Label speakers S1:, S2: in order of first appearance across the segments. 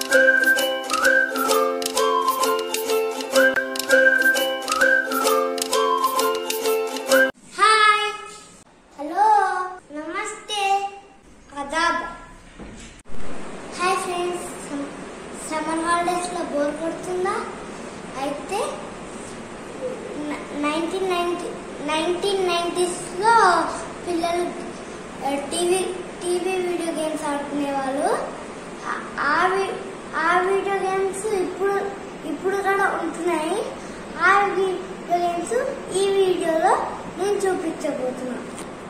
S1: Hi hello నమస్తే అదాబ్ hi friends summer హాలిడేస్లో బోర్ కొడుతుందా అయితే నైన్టీన్ నైన్టీ నైన్టీన్ నైంటీస్లో పిల్లలు టీవీ టీవీ వీడియో గేమ్స్ ఆడుకునేవాళ్ళు ఆ- ఆ వి- ఆ వీడియో గేమ్స్ ఇప్పుడు ఇప్పుడు కూడా ఉంటున్నాయి ఆ వీడియో గేమ్స్ ఈ వీడియోలో నేను చూపించబోతున్నాను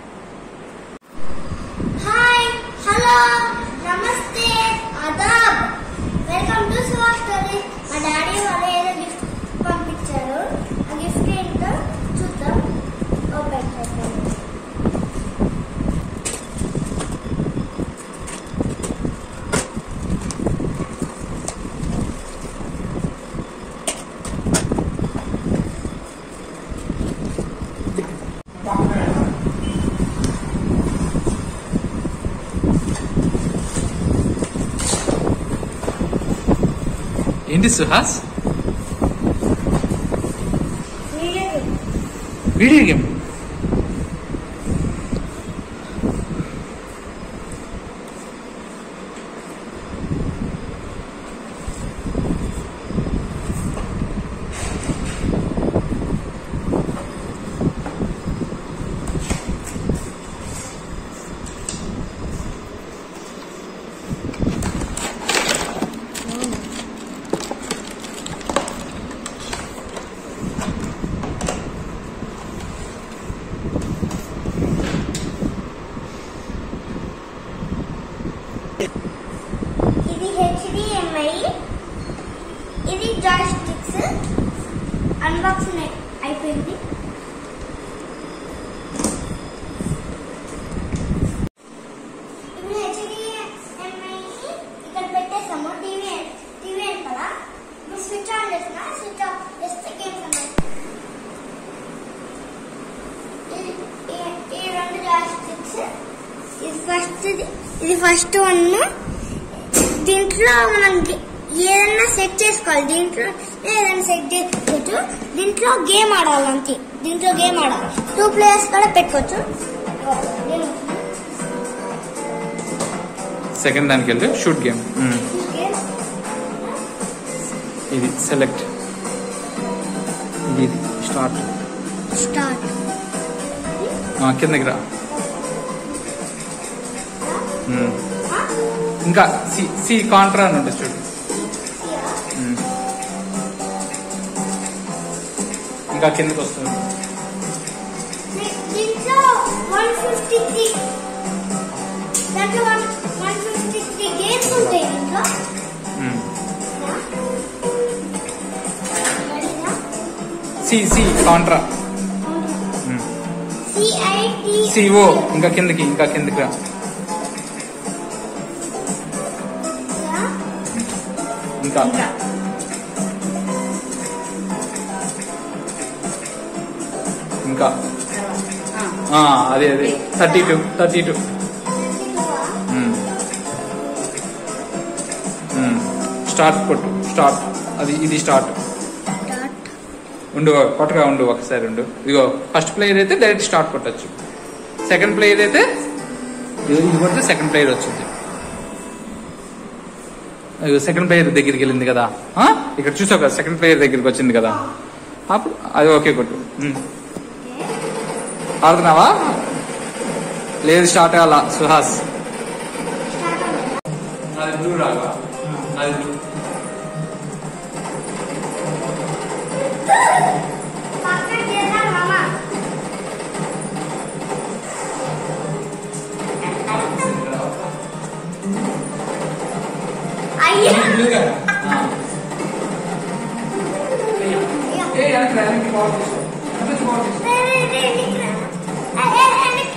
S1: హాయ్ హలో నమస్తే అదాబ్ వెల్కమ్ టు సువా స్టోరీ మా డాడీ వాళ్ళు ఏదో గిఫ్ట్ పంపించారు ఆ గిఫ్ట్ ఏంటో చూద్దాం ఓపెన్ చేద్దాం
S2: ఏంటి Suhas
S1: video game
S2: video game
S1: ఇది హెచ్డిఎంఐ ఇది జాయ్ స్టిక్స్ అన్బాక్సింగ్ అయిపోయింది ఇప్పుడు హెచ్డిఎంఐ ఇక్కడ పెట్టేసాము టీవీ టీవీ కదా ఇప్పుడు స్విచ్ ఆన్ చేసిన స్విచ్ ఆఫ్ చేస్తే గేమ్స్ అన్నమాట ఇది ఈ- ఈ రెండు జాయ్ స్టిక్స్ ఇది ఫస్ట్ ఇది ఫస్ట్ వన్ దీంట్లో మనం గే- ఏదైనా సెట్ చేసుకోవాలి దీంట్లో ఏదైనా సెట్ చేసుకోవచ్చు దీంట్లో గేమ్ ఆడాలి అంతే దీంట్లో గేమ్ ఆడాలి టూ ప్లేయర్స్ కూడా పెట్టుకోవచ్చు నేను
S2: సెకండ్ దానికి వెళ్తే షూట్ గేమ్
S1: గేమ్
S2: ఇది సెలెక్ట్ ఇది ఇది స్టార్ట్
S1: స్టార్ట్
S2: కిందకి రా ఉమ్. ఇంకా సి సి కాంట్రా అని ఉంటుంది చూడు ఉమ్. ఇంకా కిందకి వస్తుంది
S1: దీంట్లో వన్ ఫిఫ్టీ త్రీ దాంట్లో one one fifty three games ఉంటాయి దీంట్లో
S2: ఉమ్.
S1: రెడీనా?
S2: C C Contra
S1: C I T
S2: C O ఇంకా కిందకి ఇంకా కిందకి రా ఇంకా ఇంకా ఆ, అదే అదే thirty two thirty two start కొట్టు స్టార్ట్ అది ఇది స్టార్ట్ ఉండు కొట్టగా ఉండు ఒకసారి ఉండు ఇదిగో ఫస్ట్ ప్లేయర్ అయితే డైరెక్ట్ స్టార్ట్ కొట్టచ్చు సెకండ్ ప్లేయర్ అయితే ఇది ఇది కొడితే సెకండ్ ప్లేయర్ వచ్చింది సెకండ్ ప్లేయర్ దగ్గరికి వెళ్ళింది కదా ఆ? ఇక్కడ చూసావు కదా సెకండ్ ప్లేయర్ దగ్గరికి వచ్చింది కదా అప్పుడు అది ఓకే కొట్టు ఉమ్. ఆడుతున్నావా లేదు స్టార్ట్ అవ్వాలా సుహాస్ అది బ్లూ రాగా అది blue.
S1: పక్కన చేద్దాం మామ అయ్యా
S2: ఆ. ఏ, వెనక్కి రా, వెనక్కి బాల్ తీసుకో. వెనక్కి బాల్ తీసుకో.
S1: రే, రే, రే, ఇక్కడ. ఏ, ఏ, ఏ,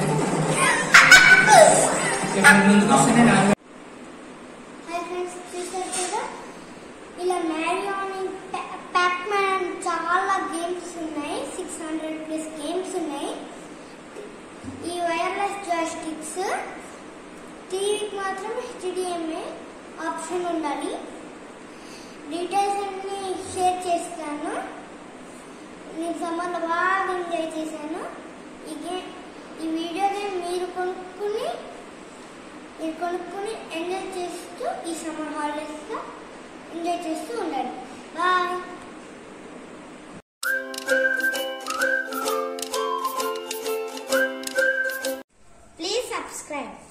S2: ఇక్కడ ముందుకు వస్తేనే రా.
S1: హాయ్ ఫ్రెండ్స్ చూసారు కదా ఇలా మ్యారియోని ప్యాక్ మ్యాన్ చాలా గేమ్స్ ఉన్నాయి సిక్స్ హండ్రెడ్ ప్లస్ గేమ్స్ ఉన్నాయి ఈ వైర్లెస్ జాయ్ స్టిక్స్ టీవీకి మాత్రం హెచ్డిఎంఏ ఆప్షన్ ఉండాలి డీటెయిల్స్ అన్ని షేర్ చేస్తాను నేను సమ్మర్లో బాగా ఎంజాయ్ చేశాను ఈ గేమ్ ఈ వీడియో గేమ్ మీరు కొనుక్కుని మీరు కొనుక్కుని ఎంజాయ్ చేస్తూ ఈ సమ్మర్ హాలిడేస్లో ఎంజాయ్ చేస్తూ ఉండండి బాయ్ ప్లీజ్ సబ్స్క్రైబ్